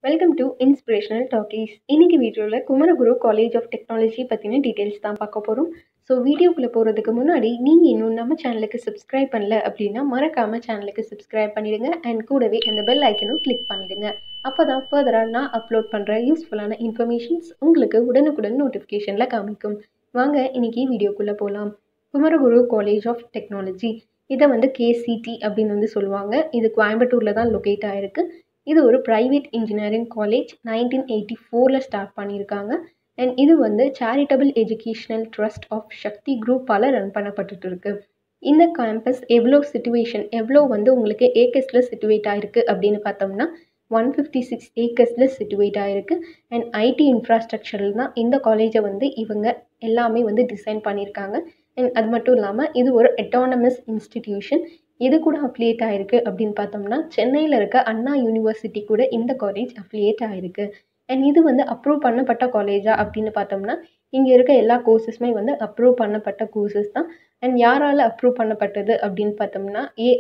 welcome to inspirational talkies இன்னைக்கு வீடியோவில் Kumaraguru college of technology பற்றின டீட்டெயில்ஸ் தான் பார்க்க போகிறோம் ஸோ வீடியோக்குள்ளே போகிறதுக்கு முன்னாடி நீங்கள் இன்னும் நம்ம சேனலுக்கு சப்ஸ்கிரைப் பண்ணல அப்படின்னா மறக்காமல் சேனலுக்கு சப்ஸ்கிரைப் பண்ணிடுங்க அண்ட் கூடவே அந்த பெல் ஐக்கனும் கிளிக் பண்ணிடுங்க அப்போ தான் ஃபர்தராக நான் அப்லோட் பண்ணுற யூஸ்ஃபுல்லான இன்ஃபர்மேஷன்ஸ் உங்களுக்கு உடனுக்குடன் நோட்டிஃபிகேஷனில் காமிக்கும் வாங்க இன்னைக்கு வீடியோக்குள்ளே போகலாம் குமரகுரு காலேஜ் ஆஃப் டெக்னாலஜி இதை வந்து கேசிடி அப்படின்னு வந்து சொல்லுவாங்க இது கோயம்புத்தூரில் தான் லொக்கேட் ஆகிருக்கு இது ஒரு private engineering college nineteen eighty ஃபோரில் ஸ்டார்ட் பண்ணியிருக்காங்க அண்ட் இது வந்து charitable educational trust of Sakthi குரூப்பால் ரன் பண்ணப்பட்டுட்டு இருக்கு இந்த கேம்பஸ் எவ்வளோ சிச்சுவேஷன் எவ்வளோ வந்து உங்களுக்கு ஏக்கர்ஸில் சிட்டுவேட் ஆகிருக்கு அப்படின்னு பார்த்தோம்னா ஒன் ஃபிஃப்டி சிக்ஸ் ஏக்கர்ஸில் சிட்டுவேட் ஆகிருக்கு அண்ட் ஐடி இன்ஃப்ராஸ்ட்ரக்சரில் தான் இந்த காலேஜை வந்து இவங்க எல்லாமே வந்து டிசைன் பண்ணியிருக்காங்க அண்ட் அது மட்டும் இல்லாமல் இது ஒரு அட்டானமஸ் இன்ஸ்டிடியூஷன் எது கூட அஃபிலியேட் ஆகிருக்கு அப்படின்னு பார்த்தோம்னா சென்னையில் இருக்க அண்ணா யூனிவர்சிட்டி கூட இந்த காலேஜ் அஃபிலியேட் ஆகிருக்கு அண்ட் இது வந்து அப்ரூவ் பண்ணப்பட்ட காலேஜா அப்படின்னு பார்த்தோம்னா இங்கே இருக்க எல்லா கோர்சஸுமே வந்து அப்ரூவ் பண்ணப்பட்ட கோர்சஸ் தான் அண்ட் யாரால் அப்ரூவ் பண்ணப்பட்டது அப்படின்னு பார்த்தோம்னா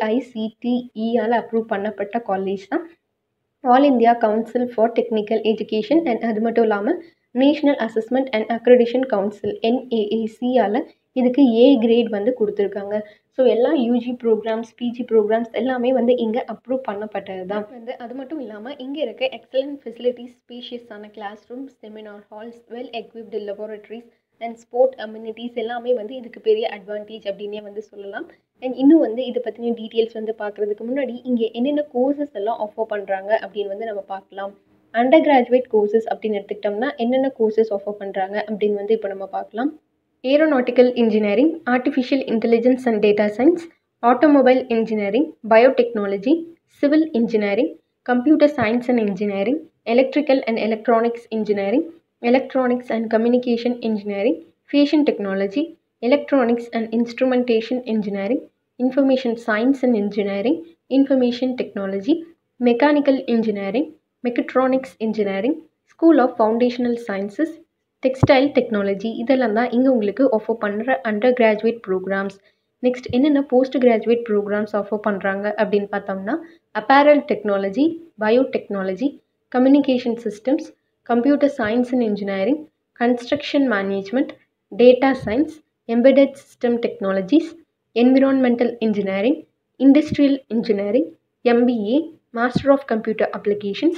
ஏஐசிடிஇயால் அப்ரூவ் பண்ணப்பட்ட காலேஜ் தான் all India council for technical education and அது மட்டும் இல்லாமல் national assessment and accreditation council என்ஏஏசியால் இதுக்கு ஏ கிரேட் வந்து கொடுத்துருக்காங்க ஸோ எல்லா யூஜி ப்ரோக்ராம்ஸ் பிஜி ப்ரோக்ராம்ஸ் எல்லாமே வந்து இங்கே அப்ரூவ் பண்ணப்பட்டது தான் வந்து அது மட்டும் இல்லாமல் இங்கே இருக்க எக்ஸலண்ட் ஃபெசிலிட்டிஸ் ஸ்பீஷியஸான class room seminar halls well equipped laboratories and sport amenities எல்லாமே வந்து இதுக்கு பெரிய அட்வான்டேஜ் அப்படின்னே வந்து சொல்லலாம் அண்ட் இன்னும் வந்து இதை பற்றின டீட்டெயில்ஸ் வந்து பார்க்குறதுக்கு முன்னாடி இங்கே என்னென்ன கோர்சஸ் எல்லாம் ஆஃபர் பண்ணுறாங்க அப்படின்னு வந்து நம்ம பார்க்கலாம் அண்டர் கிராஜுவேட் கோர்சஸ் அப்படின்னு எடுத்துக்கிட்டோம்னா என்னென்ன கோர்சஸ் ஆஃபர் பண்ணுறாங்க அப்படின்னு வந்து இப்போ நம்ம பார்க்கலாம் aeronautical engineering artificial intelligence and data science automobile engineering biotechnology civil engineering computer science and engineering electrical and electronics engineering electronics and communication engineering fashion technology electronics and instrumentation engineering information science and engineering information technology mechanical engineering mechatronics engineering school of foundational sciences textile technology இதெல்லாம் தான் இங்கே உங்களுக்கு offer பண்ணுற under graduate programmes next என்னென்ன post graduate programmes offer பண்ணுறாங்க அப்படின்னு பார்த்தோம்னா apparel technology biotechnology communication systems computer science and engineering construction management data science embedded system technologies environmental engineering industrial engineering MBA master of computer applications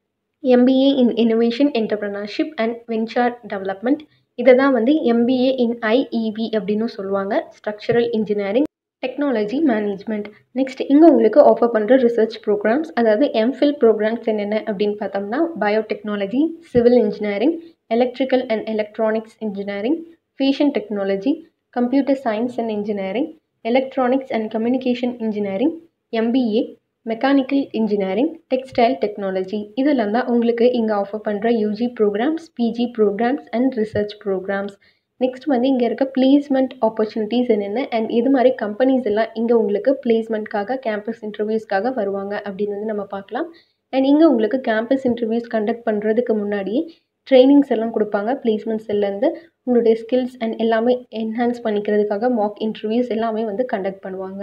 MBA in innovation entrepreneurship and venture development இதை தான் வந்து MBA in IEV அப்படின்னு சொல்லுவாங்க structural engineering technology management next இங்கே உங்களுக்கு offer பண்ணுற research programmes அதாவது MPhil programmes என்னென்ன அப்படின்னு பார்த்தோம்னா biotechnology civil engineering electrical and electronics engineering fashion technology computer science and engineering electronics and communication engineering MBA mechanical engineering textile technology இதெல்லாம் தான் உங்களுக்கு இங்கே ஆஃபர் பண்ணுற UG programmes PG programmes and research programmes next வந்து இங்கே இருக்க placement opportunities என்னென்ன and இது மாதிரி கம்பெனிஸ் எல்லாம் இங்கே உங்களுக்கு பிளேஸ்மெண்ட்காக கேம்பஸ் இன்டர்வியூஸ்க்காக வருவாங்க அப்படின்னு வந்து நம்ம பார்க்கலாம் அண்ட் இங்கே உங்களுக்கு கேம்பஸ் இன்டர்வியூஸ் கண்டக்ட் பண்ணுறதுக்கு முன்னாடியே ட்ரைனிங்ஸ் எல்லாம் கொடுப்பாங்க பிளேஸ்மெண்ட் செல்லேருந்து உங்களுடைய ஸ்கில்ஸ் அண்ட் எல்லாமே என்ஹான்ஸ் பண்ணிக்கிறதுக்காக மாக் இன்டர்வியூஸ் எல்லாமே வந்து கண்டக்ட் பண்ணுவாங்க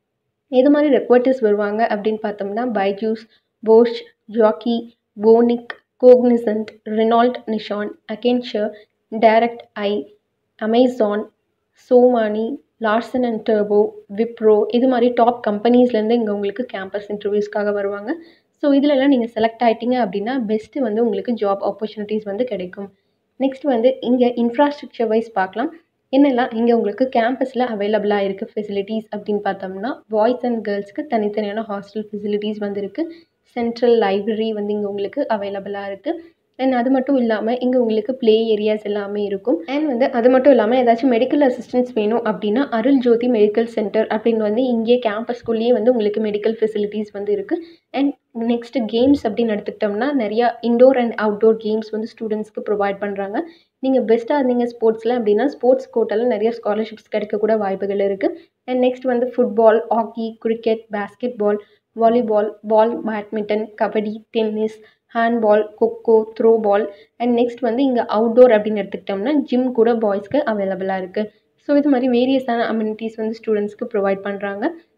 எது மாதிரி ரெக்வர்டர்ஸ் வருவாங்க அப்படின்னு பார்த்தோம்னா பைஜூஸ் போஷ் ஜாக்கி போனிக் Cognizant Renault Nissan Accenture direct I Amazon Somani Larsen and டர்போ விப்ரோ இது மாதிரி டாப் கம்பெனிஸ்லேருந்து இங்கே உங்களுக்கு கேம்பஸ் இன்டர்வியூஸ்க்காக வருவாங்க ஸோ இதிலெல்லாம் நீங்கள் செலக்ட் ஆகிட்டீங்க அப்படின்னா பெஸ்ட்டு வந்து உங்களுக்கு ஜாப் ஆப்பர்ச்சுனிட்டிஸ் வந்து கிடைக்கும் நெக்ஸ்ட் வந்து இங்கே இன்ஃப்ராஸ்ட்ரக்சர் வைஸ் பார்க்கலாம் என்னெல்லாம் இங்கே உங்களுக்கு கேம்பஸில் அவைலபிளாக இருக்குது ஃபெசிலிட்டிஸ் அப்படின்னு பார்த்தோம்னா பாய்ஸ் அண்ட் கேர்ள்ஸ்க்கு தனித்தனியான ஹாஸ்டல் ஃபெசிலிட்டிஸ் வந்து இருக்குது சென்ட்ரல் லைப்ரரி வந்து இங்கே உங்களுக்கு அவைலபிளாக இருக்குது அண்ட் அது மட்டும் இல்லாமல் இங்கே உங்களுக்கு ப்ளே ஏரியாஸ் எல்லாமே இருக்கும் அண்ட் வந்து அது மட்டும் இல்லாமல் ஏதாச்சும் மெடிக்கல் அசிஸ்டன்ஸ் வேணும் அப்படின்னா அருள் ஜோதி மெடிக்கல் சென்டர் அப்படின்னு வந்து இங்கே கேம்பஸ்குள்ளேயே வந்து உங்களுக்கு மெடிக்கல் ஃபெசிலிட்டிஸ் வந்து இருக்குது அண்ட் நெக்ஸ்ட்டு கேம்ஸ் அப்படின்னு எடுத்துக்கிட்டோம்னா நிறையா இன்டோர் அண்ட் அவுட்டோர் கேம்ஸ் வந்து ஸ்டூடெண்ட்ஸ்க்கு ப்ரொவைட் பண்ணுறாங்க நீங்கள் பெஸ்ட்டாக இருந்தீங்க ஸ்போர்ட்ஸில் அப்படின்னா ஸ்போர்ட்ஸ் கோட்டாவில் நிறைய ஸ்காலர்ஷிப்ஸ் கிடைக்கக்கூட வாய்ப்புகள் இருக்குது அண்ட் நெக்ஸ்ட் வந்து football hockey cricket basketball volleyball ball badminton kabaddi tennis handball khokho throw ball and next வந்து இங்கே அவுட்டோர் அப்படின்னு எடுத்துக்கிட்டோம்னா ஜிம் கூட பாய்ஸ்க்கு அவைலபிளாக இருக்குது ஸோ இது மாதிரி வேரியஸான அம்யூனிட்டிஸ் வந்து ஸ்டூடெண்ட்ஸ்க்கு ப்ரொவைட் பண்ணுறாங்க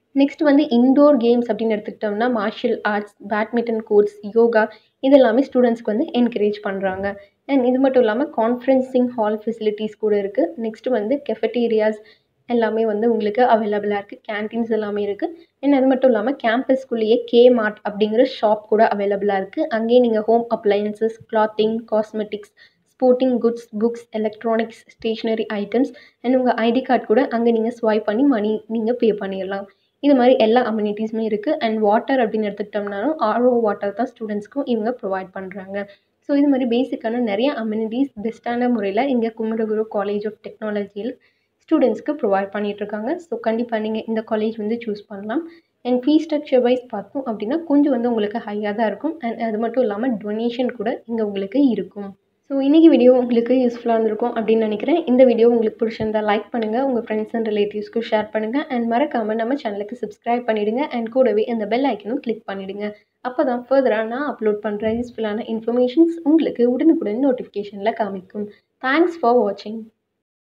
நெக்ஸ்ட் வந்து இன்டோர் கேம்ஸ் அப்படின்னு எடுத்துக்கிட்டோம்னா martial arts badminton courts yoga இதெல்லாமே ஸ்டூடெண்ட்ஸ்க்கு வந்து என்கரேஜ் பண்ணுறாங்க அண்ட் இது மட்டும் இல்லாமல் கான்ஃபரன்சிங் ஹால் ஃபெசிலிட்டிஸ் கூட இருக்குது நெக்ஸ்ட்டு வந்து கெஃபட்டீரியாஸ் எல்லாமே வந்து உங்களுக்கு அவைலபிளாக இருக்குது கேன்டீன்ஸ் எல்லாமே இருக்குது அண்ட் அது மட்டும் இல்லாமல் கேம்பஸ்குள்ளேயே கே மார்ட் அப்படிங்கிற ஷாப் கூட அவைலபிளாக இருக்குது அங்கேயே நீங்கள் home appliances clothing cosmetics sporting goods books electronics stationery items and உங்கள் ஐடி கார்டு கூட அங்கே நீங்கள் ஸ்வைப் பண்ணி மணி நீங்கள் பே பண்ணிடலாம் இது மாதிரி எல்லா அம்யூனிட்டிஸுமே இருக்குது அண்ட் வாட்டர் அப்படின்னு எடுத்துக்கிட்டோம்னாலும் ஆர்ஓ வாட்டர் தான் ஸ்டூடெண்ட்ஸ்க்கும் இவங்க ப்ரொவைட் பண்ணுறாங்க ஸோ இது மாதிரி பேசிக்கான நிறைய அம்யூனிட்டிஸ் பெஸ்ட்டான முறையில் இங்கே குமரகுரு காலேஜ் ஆஃப் டெக்னாலஜியில் ஸ்டூடெண்ட்ஸ்க்கு ப்ரொவைட் பண்ணிகிட்ருக்காங்க ஸோ கண்டிப்பாக நீங்கள் இந்த காலேஜ் வந்து சூஸ் பண்ணலாம் அண்ட் ஃபீஸ் ஸ்ட்ரக்சர் வைஸ் பார்த்தோம் அப்படின்னா கொஞ்சம் வந்து உங்களுக்கு ஹையாக தான் இருக்கும் அண்ட் அது மட்டும் இல்லாமல் டொனேஷன் கூட இங்கே உங்களுக்கு இருக்கும் ஸோ இன்றைக்கி வீடியோ உங்களுக்கு யூஸ்ஃபுல்லாக இருந்திருக்கும் அப்படின்னு நினைக்கிறேன் இந்த வீடியோ உங்களுக்கு பிடிச்சிருந்தா லைக் பண்ணுங்கள் உங்கள் ஃப்ரெண்ட்ஸ் அண்ட் ரிலேட்டிவ்ஸ்க்கு ஷேர் பண்ணுங்கள் அண்ட் மறக்காமல் நம்ம சேனலுக்கு சப்ஸ்கிரைப் பண்ணிவிடுங்க அண்ட் கூடவே அந்த பெல் ஐக்கனும் கிளிக் பண்ணிவிடுங்க அப்போ தான் ஃபர்தராக நான் அப்லோட் பண்ணுற யூஸ்ஃபுல்லான இன்ஃபர்மேஷன்ஸ் உங்களுக்கு உடனுக்குடன் நோட்டிஃபிகேஷனில் காமிக்கும் தேங்க்ஸ் ஃபார் வாட்சிங்